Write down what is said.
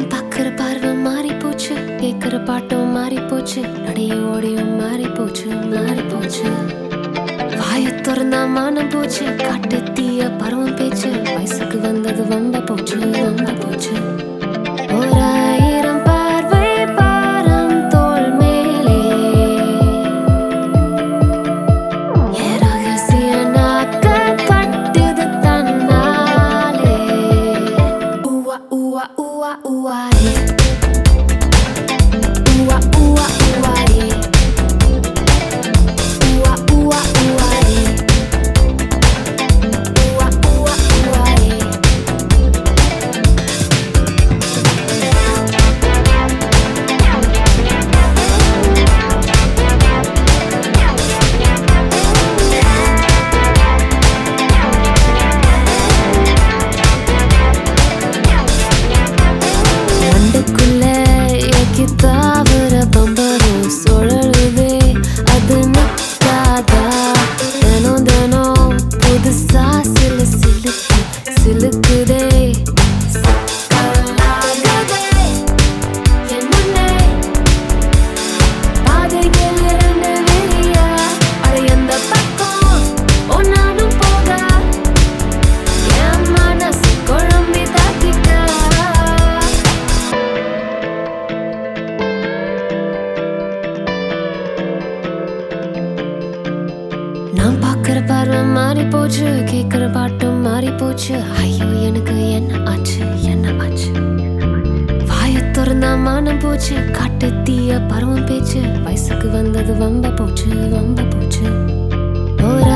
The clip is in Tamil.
நான் பார்க்குற பார்வை மாறி போச்சு கேட்குற பாட்டும் மாறி போச்சு நடைய ஓடியும் மாறி போச்சு மாறி போச்சு வாய திறந்தா மானம் போச்சு காட்டு தீய பருவம் பேச்சு வயசுக்கு வந்தது வம்ப போச்சு வம்ப போச்சு ஓராயிரம் பார்வை பாரம் தோள் மேலே என் ரகசிய நாக்க கட்டுது தன்னாலே ஊவா ஊவா ஊவா ஊவாயே ஊவா ஊவா ஊவாயே ஊவா ஊவா ஊவாயே ஊவா ஊவா ஊவாயே மண்டைக்குள்ள எக்கி தாவர பம்பரம் சுழலுதே அது நிற்காதா தினம் தினம் புதுசா சிலு சிலுக்கு சிலுக்குதே சிக்கலாகுதே. என் முன்னே பாதைகள் இரண்டு வெளியா அட எந்த பக்கம் ஒன்னாலும் போக என் மனசு குழம்பி தாக்கிட்டா நான் பார்க்குற பார்வை மாறி போச்சு கேட்குற பாட்டும் மாறி போச்சு ஐயோ எனக்கு என்ன ஆச்சு என்ன ஆச்சு வாய திறந்தா மானம் போச்சு காட்டு தீய பருவம் பேச்சு வயசுக்கு வந்தது வம்ப போச்சு வம்ப போச்சு ஒரு